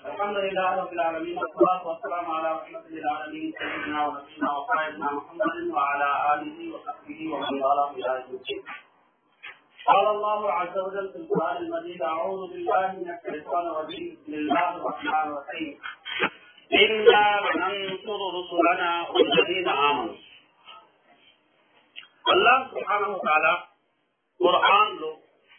الحمد لله رب العالمين والصلاة والسلام على رحمة للعالمين سيدنا ونبينا وقائدنا محمد وعلى آله وصحبه ومن والاه إلى يوم الدين. قال الله عز وجل في القرآن المجيد أعوذ بالله من الشيطان الرجيم بسم الله الرحمن الرحيم إنا لننصر رسلنا والذين آمنوا الله سبحانه وتعالى ఖురాన్లో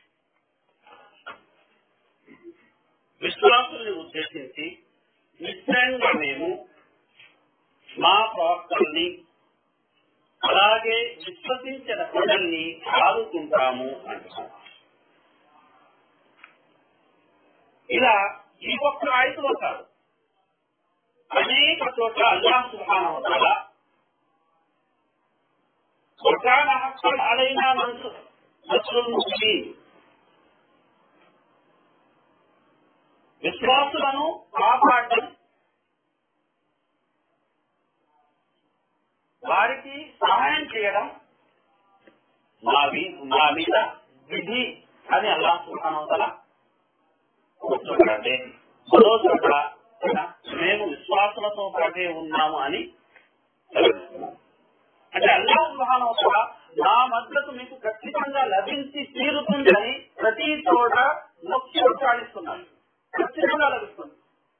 విశ్వాసుల్ని ఉద్దేశించి నిశ్చయంగా మేము మా ప్రవక్తల్ని అలాగే విశ్వసించిన ప్రజల్ని ఆదుకుంటాము అంటున్నాం ఇలా ఈ ఒక్క ఆయుధంలో కాదు అనేక చోట్ల అల్లాహ్ సుబ్హానహు వ తఆలా وكان حقا علينا نصر المسلمين విశ్వాసులను కాపాడడం వారికి సహాయం చేయడం మా వి- మా మీద విధి అని అల్లా సుఖానవతల కూర్చోబడండి మరో చోట మేము విశ్వాసులతో పాటే ఉన్నాము అని సెలవిస్తున్నాం అంటే అల్లా సుఖానవతల నా మద్దతు మీకు ఖచ్చితంగా లభించి తీరుతుందని ప్రతి చోట నొక్కి ఉచ్చారిస్తున్నాను ఖచ్చితంగా లభిస్తుంది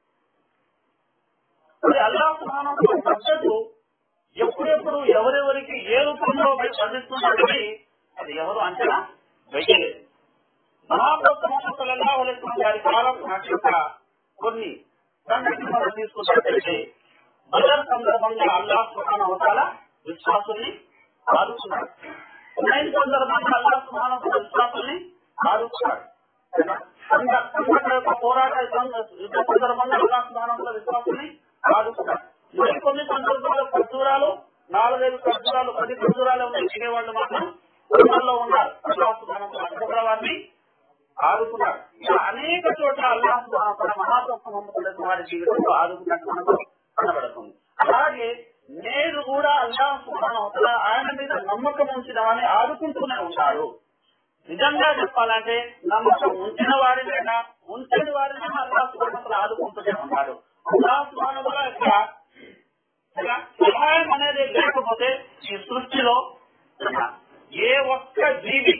మరి అల్లా సుఖానవతల మద్దతు ఎప్పుడెప్పుడు ఎవరెవరికి ఏ రూపంలో లభిస్తుందని అది ఎవరు అంచనా వెయ్యలేదు మహాప్రభుత్వం గారి కాలం నాటి యొక్క కొన్ని సంఘటనలు తీసుకున్నట్లయితే బదర్ సందర్భంగా అల్లా సుహాన అవతాల విశ్వాసుల్ని ఆదుకున్నాడు నైన్ సందర్భంగా అల్లా సుహాన విశ్వాసుల్ని ఆదుకున్నాడు సంఘ- సంఘటన యొక్క పోరాట సంఘ- యుద్ధ సందర్భంగా అల్లా సుహాన విశ్వాసుల్ని ఆదుకున్నాడు మరి కొన్ని సందర్భాలు ఖర్జూరాలు నాలుగైదు ఖర్జూరాలు పది ఖర్జూరాలు ఉన్నాయి తినేవాళ్ళు మాత్రం ఖర్జూరాల్లో ఉన్నారు అల్లా సుహాన వారిని ఆదుకున్నాడు ఇలా అనేక చోట్ల అల్లాహ్ తన మహాప్రభు వారి జీవితంలో ఆదుకున్నట్టు మనకు కనబడుతుంది అలాగే నేడు కూడా అల్లాహ్ సుహానవతల ఆయన మీద నమ్మకం ఉంచిన వారిని ఆదుకుంటూనే ఉంటాడు నిజంగా చెప్పాలంటే నమ్మకం ఉంచిన వారినైనా ఉంచని వారినైనా అల్లాహ్ సుహానవతల ఆదుకుంటూనే ఉంటాడు అల్లాహ్ సుహానవతల యొక్క ఇలా సహాయం అనేది లేకపోతే ఈ సృష్టిలో ఏ ఒక్క జీవి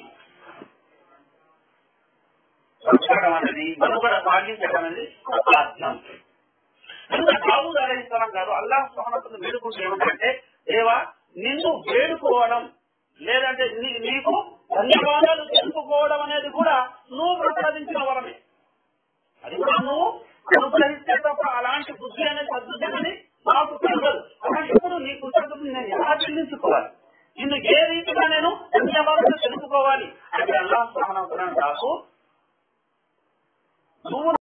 బతకడం అనేది మనుగడ సాగించడం అనేది అసాధ్యం దావుద్ అలహిస్లాం గారు అల్లాహ్ సహనతను వేడుకుంటే ఏమిటంటే దేవా నిన్ను వేడుకోవడం లేదంటే నీ- నీకు ధన్యవాదాలు తెలుపుకోవడం అనేది కూడా నువ్వు ప్రసాదించిన వరమే అది కూడా నువ్వు అనుగ్రహిస్తే తప్ప అలాంటి బుద్ధి అనేది సద్బుద్ధి అనేది నాకు కలగదు అలాంటప్పుడు నీ కృతజ్ఞతను నేను ఎలా చెల్లించుకోవాలి నిన్ను ఏ రీతిగా నేను ధన్యవాదాలు తెలుపుకోవాలి అంటే అల్లాహ్ సహనం నాకు నువ్వు